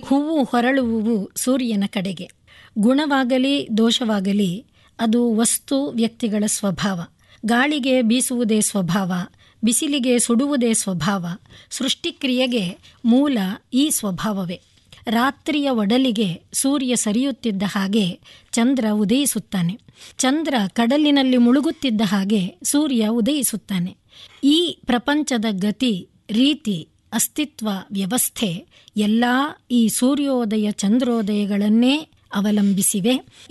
ಹೂವು ಹೊರಳುವುವು ಸೂರ್ಯನ ಕಡೆಗೆ ಗುಣವಾಗಲಿ ದೋಷವಾಗಲಿ ಅದು ವಸ್ತು ವ್ಯಕ್ತಿಗಳ ಸ್ವಭಾವ ಗಾಳಿಗೆ ಬೀಸುವುದೇ ಸ್ವಭಾವ ಬಿಸಿಲಿಗೆ ಸುಡುವುದೇ ಸ್ವಭಾವ ಸೃಷ್ಟಿಕ್ರಿಯೆಗೆ ಮೂಲ ಈ ಸ್ವಭಾವವೇ ರಾತ್ರಿಯ ಒಡಲಿಗೆ ಸೂರ್ಯ ಸರಿಯುತ್ತಿದ್ದ ಹಾಗೆ ಚಂದ್ರ ಉದಯಿಸುತ್ತಾನೆ ಚಂದ್ರ ಕಡಲಿನಲ್ಲಿ ಮುಳುಗುತ್ತಿದ್ದ ಹಾಗೆ ಸೂರ್ಯ ಉದಯಿಸುತ್ತಾನೆ ಈ ಪ್ರಪಂಚದ ಗತಿ ರೀತಿ ಅಸ್ತಿತ್ವ ವ್ಯವಸ್ಥೆ ಎಲ್ಲ ಈ ಸೂರ್ಯೋದಯ ಚಂದ್ರೋದಯಗಳನ್ನೇ ಅವಲಂಬಿಸಿವೆ